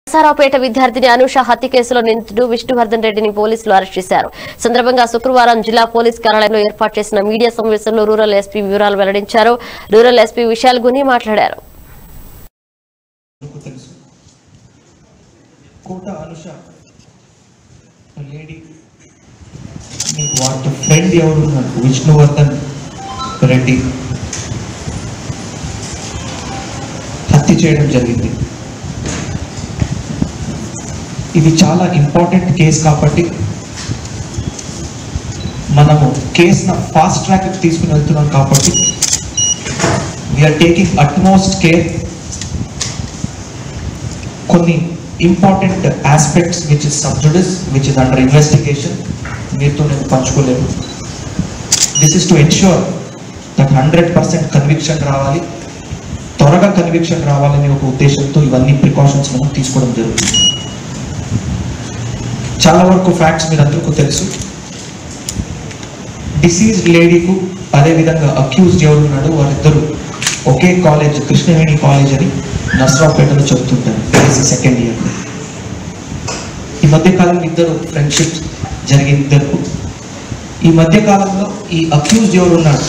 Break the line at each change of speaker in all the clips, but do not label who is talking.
నరసరావుపేట విద్యార్థిని అనూష హత్య కేసులో నిందితుడు విష్ణువర్ధన్ రెడ్డిని పోలీసులు అరెస్ట్ చేశారు సందర్భంగా శుక్రవారం జిల్లా పోలీస్ కార్యాలయంలో ఏర్పాటు చేసిన మీడియా సమావేశంలో రూరల్ ఎస్పీ వివరాలు వెల్లడించారు రూరల్ ఎస్పీ విశాల్ గుని మాట్లాడారు
మీకు తెలుసు కోట అనుష లేడీ మీకు వాటి ఫ్రెండ్ ఎవరు ఉన్నారు విష్ణువర్ధన్ రెడ్డి హత్య చేయడం జరిగింది ఇది చాలా ఇంపార్టెంట్ కేసు కాబట్టి మనము కేసును ఫాస్ట్ ట్రాక్ తీసుకుని వెళ్తున్నాం కాబట్టి వీఆర్ టేకింగ్ అట్మోస్ట్ కేర్ కొన్ని important aspects which is sub judice which is under investigation మీతో నేను పంచుకోలేను this is to ensure that hundred percent conviction రావాలి త్వరగా కన్విక్షన్ రావాలనే ఒక ఉద్దేశంతో ఇవన్నీ ప్రికాషన్స్ మనం తీసుకోవడం జరుగుతుంది చాలా వరకు ఫ్యాక్ట్స్ మీరు అందరికీ తెలుసు డిసీజ్డ్ లేడీకు అదేవిధంగా అక్యూజ్డ్ ఎవరు ఉన్నాడు వాళ్ళిద్దరు ఒకే కాలేజ్ కృష్ణవేణి కాలేజ్ అని నర్సరావుపేటలో చెబుతుంటారు బీఎస్సీ సెకండ్ ఇయర్ ఈ మధ్య కాలంలో ఇద్దరు ఫ్రెండ్షిప్ జరిగిన ఇద్దరు ఈ మధ్య కాలంలో ఈ అక్యూజ్డ్ ఎవరు ఉన్నాడు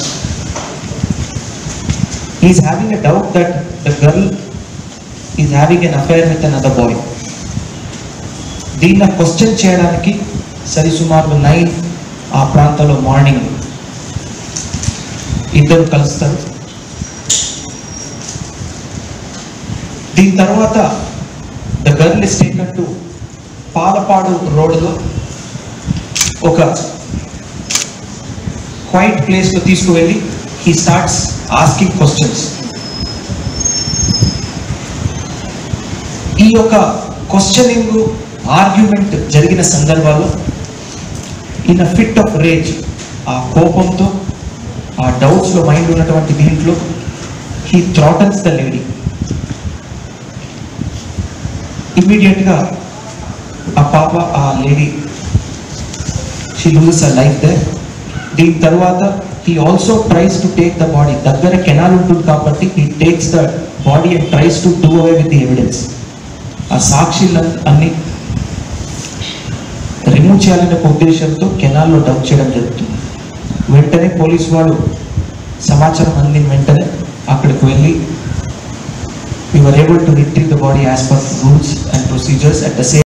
is having a doubt that the girl is having an affair with an other boy దీన్ని క్వశ్చన్ చేయడానికి సరి సుమారు నైన్ ఆ ప్రాంతంలో మార్నింగ్ ఇద్దరు కలుస్తారు దీని తర్వాత the girl is taken to Palapadu రోడ్లో ఒక క్వైట్ ప్లేస్లో తీసుకువెళ్ళి హీ స్టార్ట్స్ ఆస్కింగ్ క్వశ్చన్స్ ఈ యొక్క క్వశ్చనింగ్ ఆర్గ్యుమెంట్ జరిగిన సందర్భాల్లో in a fit of rage ఆ కోపంతో ఆ డౌట్స్లో మైండ్ ఉన్నటువంటి దీంట్లో హీ థ్రాటల్స్ ద లేడీ ఇమ్మీడియట్గా ఆ పాప ఆ lady she loses a life they దీని తర్వాత he also tries to take the body దగ్గర కెనాల్ ఉంటుంది కాబట్టి he takes the body and tries to do away with the evidence ఆ సాక్షులు అన్ని రిమూవ్ చేయాలనే ఒక ఉద్దేశంతో కెనాల్లో డౌట్ చేయడం జరుగుతుంది వెంటనే పోలీసు వాడు సమాచారం అందిన వెంటనే అక్కడికి వెళ్ళి we were able to retrieve the body as per rules and procedures at the same